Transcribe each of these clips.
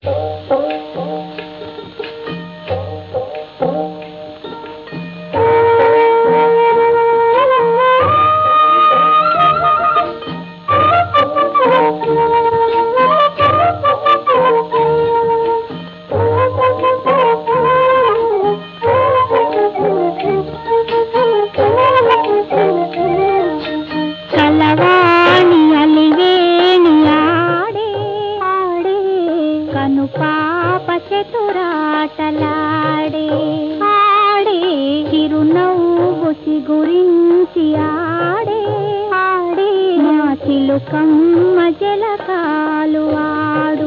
కలవాణి అలివేణి ఆడే ఆడే కను పాప చతురాటలాడే ఆడే చిరునవ్వు గురించి ఆడే ఆడే నా చిలుకమ్మ జలకాలు ఆడు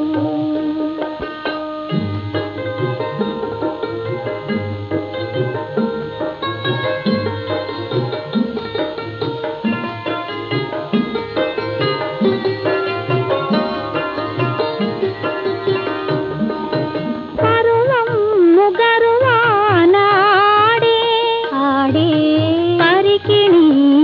పరువం ముగరువానాడే ఆడే పరికిణి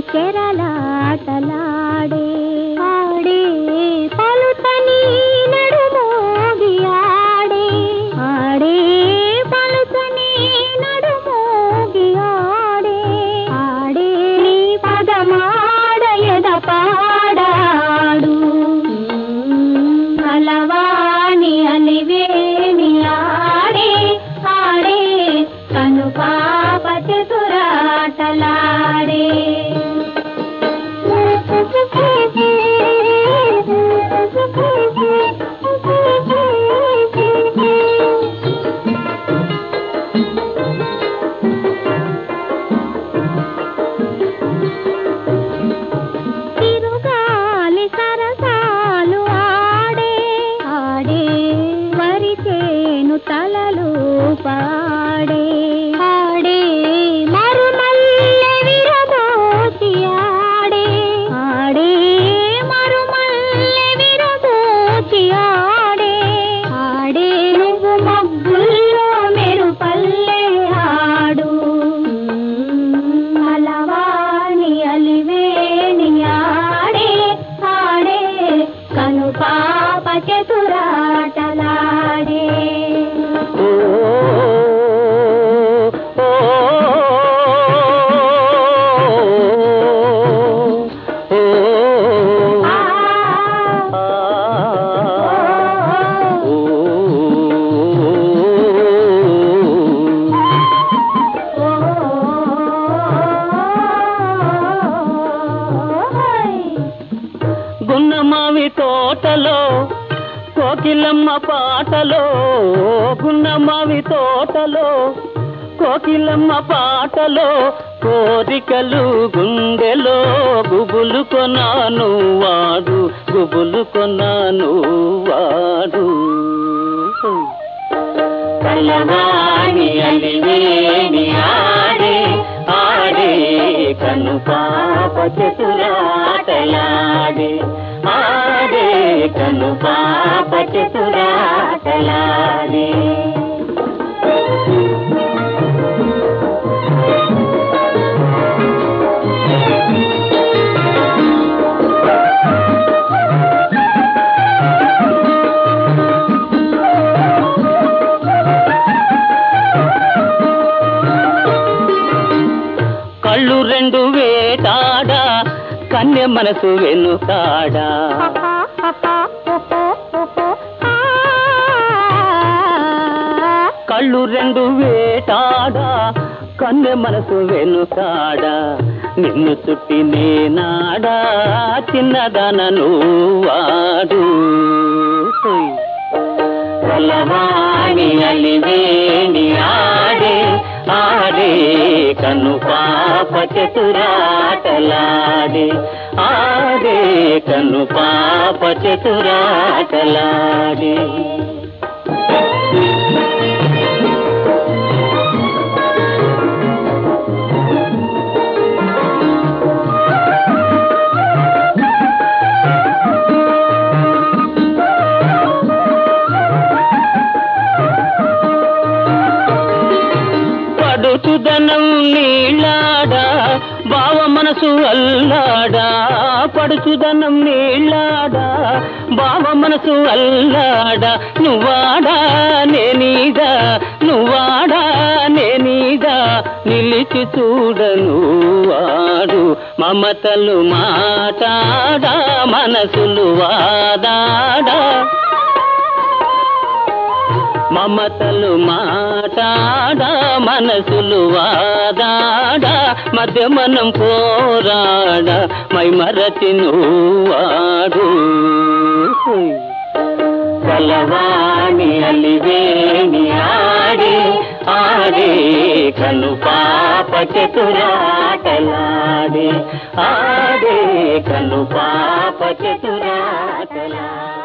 చెరలాటలాడే ఆడే పలుతని నడుమోగి ఆడే ఆడే పలుతని నడుమోగి ఆడే ఆడే నీ పదమాడ ఎద పాడాడు అలవాణి అలివేణి ఆడే ఆడే కను పాప చతురాటలాడే తిరుగాలి సరసాలు ఆడే ఆడే వరిచేను తలలు పాడే ఆడే మరుమల్లె విరబోసి ఆడే ఆడే మరుమల్లె విరబోసి ఆడే ఆడే నువ్వు మబ్బుల్లో మెరుపల్లె ఆడు అలవాణి అలివేణి ఆడే ఆడే కను పాప చతురాటలాడే ఓ, ఓ, ఓ, ఆ, ఆ, ఓ. ఓ, ఓయ్. గున్నమావి తోటలో కోకిలమ్మ పాటలో గున్నమావి తోటలో కోకిలమ్మ పాటలో కోరికలు గుండెలో గుబులు కొనాను వాడు గుబులు కొనాను వాడు కలవాణి అలివేణి ఆడే ఆడే కను పాప చతురాటలాడే ఆడే కను పాప చతురాటలాడే కళ్ళు రెండు వేటాడా కన్య మనసు వెనుకాడా కళ్ళు రెండు వేటాడా కన్య మనసు వెనుకాడా నిన్ను చుట్టి నేనాడా చిన్నదనను వాడు కలవాణి అలివేణి ఆడే ఆడే కను పాప చతురాటలాడే ఆడే కను పాప చతురాటలాడే పడుచుదనం నీళ్ళాడా బావ మనసు అల్లాడా పడుచుదనం నీళ్ళాడా బావ మనసు అల్లాడా నువ్వాడా నేనీదా నువ్వాడా నేనీదా నిలిచి చూడను వాడు మమతలు మాటాడా మనసులు వాదాడా మమతలు మాటాడా మనసులు వాదాడా మధ్య మనం పోరాడా మై మరచి నువ్వాడు కలవాణి అలివేణి ఆడే ఆడే కను పాప చతురాటలాడే ఆడే కను పాప చతురాటలాడే